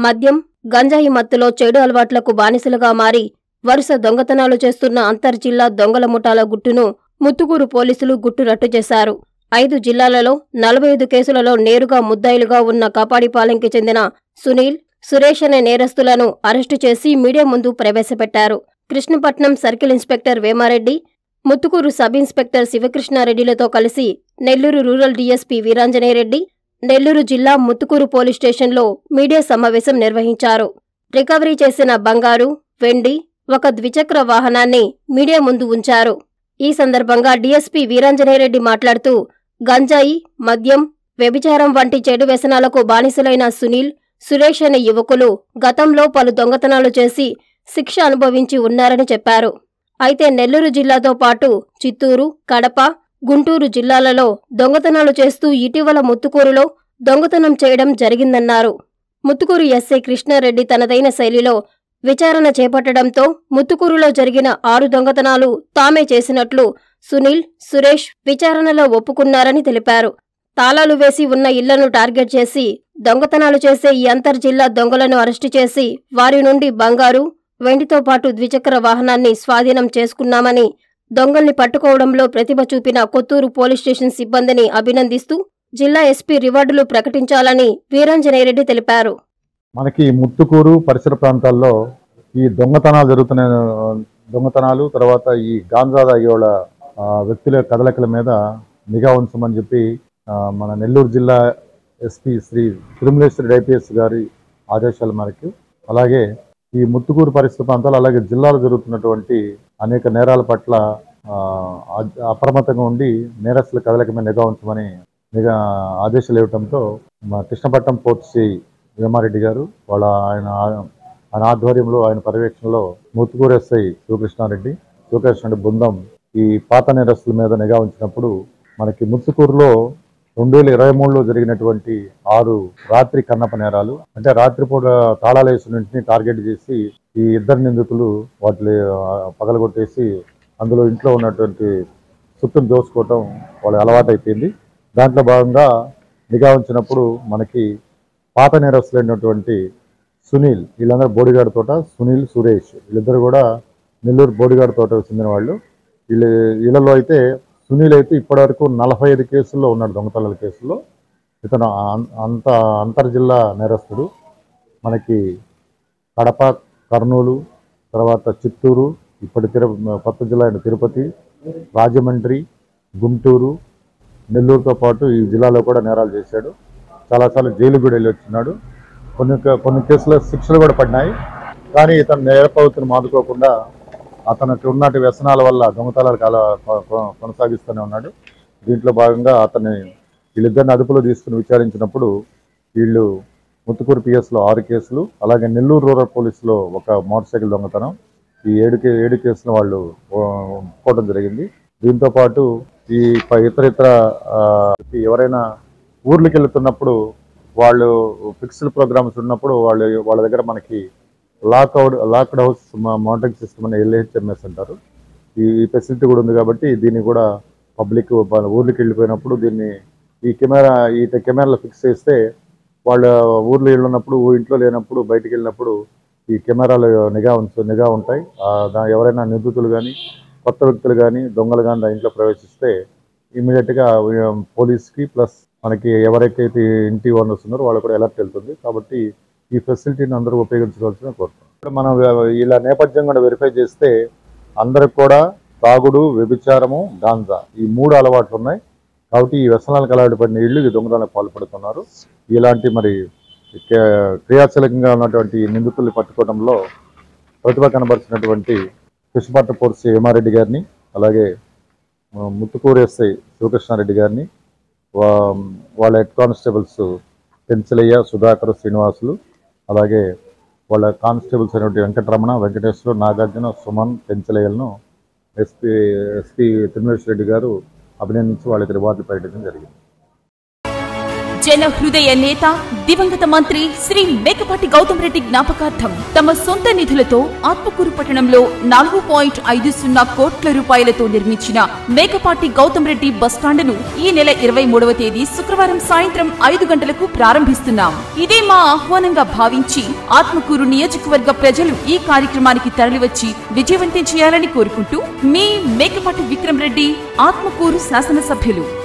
మద్యం గంజాయి మత్తులో చెడు అలవాట్లకు బానిసలుగా మారి వరుస దొంగతనాలు చేస్తున్న అంతర్జిల్లా దొంగల ముఠాల గుట్టును ముత్తుకూరు పోలీసులు గుట్టు రట్టు చేశారు ఐదు జిల్లాలలో నలభై ఐదు కేసులలో నేరుగా ముద్దాయిలుగా ఉన్న కాపాడిపాలెంకి చెందిన సునీల్ సురేష్ అనే నేరస్తులను అరెస్టు చేసి మీడియా ముందు ప్రవేశపెట్టారు Krishnapatnam circle inspector Vemareddy Muthukur sub inspector శివకృష్ణారెడ్డిలతో కలిసి నెల్లూరు రూరల్ డీఎస్పీ వీరాంజనేయరెడ్డి నెల్లూరు జిల్లా ముత్తుకూరు పోలీస్ స్టేషన్లో మీడియా సమావేశం నిర్వహించారు రికవరీ చేసిన బంగారు వెండి ఒక ద్విచక్ర వాహనాన్ని మీడియా ముందు ఉంచారు ఈ సందర్భంగా డీఎస్పీ వీరాంజనేయరెడ్డి మాట్లాడుతూ గంజాయి మద్యం వ్యభిచారం వంటి చెడు వ్యసనాలకు బానిసలైన సునీల్ సురేష్ అనే యువకులు గతంలో పలు దొంగతనాలు చేసి శిక్ష అనుభవించి ఉన్నారని చెప్పారు అయితే నెల్లూరు జిల్లాతో పాటు చిత్తూరు కడప గుంటూరు జిల్లాలలో దొంగతనాలు చేస్తూ ఇటీవల ముత్తుకూరులో దొంగతనం చేయడం జరిగిందన్నారు ముత్తుకూరు ఎస్ఐ కృష్ణారెడ్డి తనదైన శైలిలో విచారణ చేపట్టడంతో ముత్తుకూరులో జరిగిన ఆరు దొంగతనాలు తామే చేసినట్లు సునీల్ సురేష్ విచారణలో ఒప్పుకున్నారని తెలిపారు తాళాలు వేసి ఉన్న ఇళ్లను టార్గెట్ చేసి దొంగతనాలు చేసే ఈ అంతర్జిల్లా దొంగలను అరెస్టు చేసి వారి నుండి బంగారు వెండితో పాటు ద్విచక్ర వాహనాన్ని స్వాధీనం చేసుకున్నామని దొంగల్ని పట్టుకోవడంలో ప్రతిభ చూపిన కొత్తూరు పోలీస్ స్టేషన్ సిబ్బందిని అభినందిస్తూ జిల్లా ఎస్పీ రివార్డులు ప్రకటించాలని వీరాంజనేయరెడ్డి తెలిపారు మనకి ముత్తుకూరు పరిసర ప్రాంతాల్లో ఈ దొంగతనాలు జరుగుతున్న దొంగతనాలు తర్వాత ఈ గాంజా తాగేవాళ్ళ ఆ, వ్యక్తుల కదలికల మీద నిఘా ఉంచమని చెప్పి ఆ, మన నెల్లూరు జిల్లా ఎస్పీ శ్రీ తిరుమలేశ్వరి ఐపీఎస్ గారి ఆదేశాల మేరకు అలాగే ఈ ముత్తుకూరు పరిసర ప్రాంతాలు అలాగే జిల్లాలో జరుగుతున్నటువంటి అనేక నేరాల పట్ల ఆ, అ- అప్రమత్తంగా ఉండి నేరస్తుల కదలిక మీద నిఘా ఉంచమని నిఘా ఆదేశాలు ఇవ్వడంతో మా కృష్ణపట్నం పోర్ట్ సిఐ వేమారెడ్డి గారు వాళ్ళ ఆయన ఆయన ఆధ్వర్యంలో ఆయన పర్యవేక్షణలో ముత్తుకూరు ఎస్ఐ శివకృష్ణారెడ్డి శివకృష్ణారెడ్డి బృందం ఈ పాత నేరస్తుల మీద నిఘా ఉంచినప్పుడు మనకి ముత్తుకూరులో రెండు వేల ఇరవై మూడులో జరిగినటువంటి ఆరు రాత్రి కన్నప నేరాలు అంటే రాత్రిపూట తాళాలు వేసినటిని టార్గెట్ చేసి ఈ ఇద్దరు నిందితులు వాటిని ఆ, పగలగొట్టేసి అందులో ఇంట్లో ఉన్నటువంటి సుత్తును దోసుకోవటం వాళ్ళ అలవాటైపోయింది దాంట్లో భాగంగా నిఘా ఉంచినప్పుడు మనకి పాత నేరస్తులైనటువంటి సునీల్ వీళ్ళందరూ బోడిగాడ్ తోట సునీల్ సురేష్ వీళ్ళిద్దరు కూడా నెల్లూరు బోడిగాడ్ తోటకు చెందిన వాళ్ళు వీళ్ళు వీళ్ళలో అయితే సునీల్ అయితే ఇప్పటివరకు నలభై ఐదు కేసుల్లో ఉన్నాడు దొంగతనాల కేసుల్లో ఇతను అం- అంత అంతర్జిల్లా నేరస్తుడు మనకి కడప కర్నూలు తర్వాత చిత్తూరు ఇప్పటి తిరు కొత్త జిల్లా అయిన తిరుపతి రాజమండ్రి గుంటూరు నెల్లూరుతో పాటు ఈ జిల్లాలో కూడా నేరాలు చేశాడు చాలాసార్లు జైలు కూడా వెళ్ళి వచ్చినాడు కొన్ని కొన్ని కేసులో శిక్షలు కూడా పడినాయి కానీ ఇతను నేరపౌతుని మాదుకోకుండా అతనికి ఉన్నటి వ్యసనాల వల్ల దొంగతనాలు కాల కొ- కొ- కొనసాగిస్తూనే ఉన్నాడు దీంట్లో భాగంగా అతన్ని వీళ్ళిద్దరిని అదుపులో తీసుకుని విచారించినప్పుడు వీళ్ళు ముత్తుకూరు పిఎస్లో ఆరు కేసులు అలాగే నెల్లూరు రూరల్ పోలీసులో ఒక మోటార్ సైకిల్ దొంగతనం ఈ ఏడు కే ఏడు కేసులు వాళ్ళు ఆ, ఒప్పుకోవడం జరిగింది దీంతో పాటు ఈ ప- ఇతర ఇతర ఆ, ఎవరైనా ఊర్లకు వెళ్తున్నప్పుడు వాళ్ళు ఫిక్స్డ్ ప్రోగ్రామ్స్ ఉన్నప్పుడు వాళ్ళు వాళ్ళ దగ్గర మనకి lockout locked house monitoring system అని ఎల్హెచ్ఎంఎస్ అంటారు ఈ ఫెసిలిటీ కూడా ఉంది కాబట్టి దీన్ని కూడా పబ్లిక్ ఊర్లకు వెళ్ళిపోయినప్పుడు దీన్ని ఈ కెమెరా ఈ కెమెరాలో ఫిక్స్ చేస్తే వాళ్ళ ఊర్లో వెళ్ళినప్పుడు ఇంట్లో లేనప్పుడు బయటికి వెళ్ళినప్పుడు ఈ కెమెరాలు నిఘా ఉంచు నిఘా ఉంటాయి ఆ, దా ఎవరైనా నిందితులు కానీ కొత్త వ్యక్తులు కానీ దొంగలు కానీ ఇంట్లో ప్రవేశిస్తే ఇమీడియట్గా పోలీస్కి ప్లస్ మనకి ఎవరైతే ఇంటి ఓనర్స్ ఉన్నారో వాళ్ళు కూడా అలర్ట్ వెళ్తుంది కాబట్టి ఈ ఫెసిలిటీని అందరూ ఉపయోగించుకోవాల్సిన కోరుతున్నాం ఇప్పుడు మనం ఇలా నేపథ్యం కూడా వెరిఫై చేస్తే అందరికి కూడా తాగుడు వ్యభిచారము గాంజా ఈ మూడు అలవాట్లు ఉన్నాయి కాబట్టి ఈ వ్యసనాలకు అలవాటు పడిన ఇళ్ళు ఈ దొంగతనాలకు పాల్పడుతున్నారు ఇలాంటి మరి కే- క్రియాశీలకంగా ఉన్నటువంటి నిందితుల్ని పట్టుకోవడంలో ప్రతిభ కనబరిచినటువంటి కృష్ణపట్న పోర్సి హేమారెడ్డి గారిని అలాగే ఆ, ముత్తుకూరు ఎస్ఐ శివకృష్ణారెడ్డి గారిని వా- వాళ్ళ హెడ్ కానిస్టేబుల్స్ పెన్సిలయ్య సుధాకర్ శ్రీనివాసులు అలాగే వాళ్ళ కానిస్టేబుల్స్ అయినటువంటి వెంకటరమణ వెంకటేశ్వరు నాగార్జున సుమన్ పెన్సిలయ్యలను ఎస్పీ ఎస్పీ తిరుమలేశ్వర రెడ్డి గారు అభినందించి వాళ్ళకి రివార్డులు ప్రకటించడం జరిగింది జన హృదయ నేత దివంగత మంత్రి శ్రీ మేకపాటి గౌతమ్ రెడ్డి జ్ఞాపకార్థం తమ సొంత నిధులతో ఆత్మకూరు పట్టణంలో నాలుగు పాయింట్ ఐదు సున్నా కోట్ల రూపాయలతో నిర్మించిన మేకపాటి గౌతమ్ రెడ్డి బస్టాండును ఈ నెల ఇరవై మూడవ తేదీ శుక్రవారం సాయంత్రం ఐదు గంటలకు ప్రారంభిస్తున్నాం ఇదే మా ఆహ్వానంగా భావించి ఆత్మకూరు నియోజకవర్గ ప్రజలు ఈ కార్యక్రమానికి తరలివచ్చి విజయవంతం చేయాలని కోరుకుంటూ మీ మేకపాటి విక్రమ్ రెడ్డి ఆత్మకూరు శాసనసభ్యులు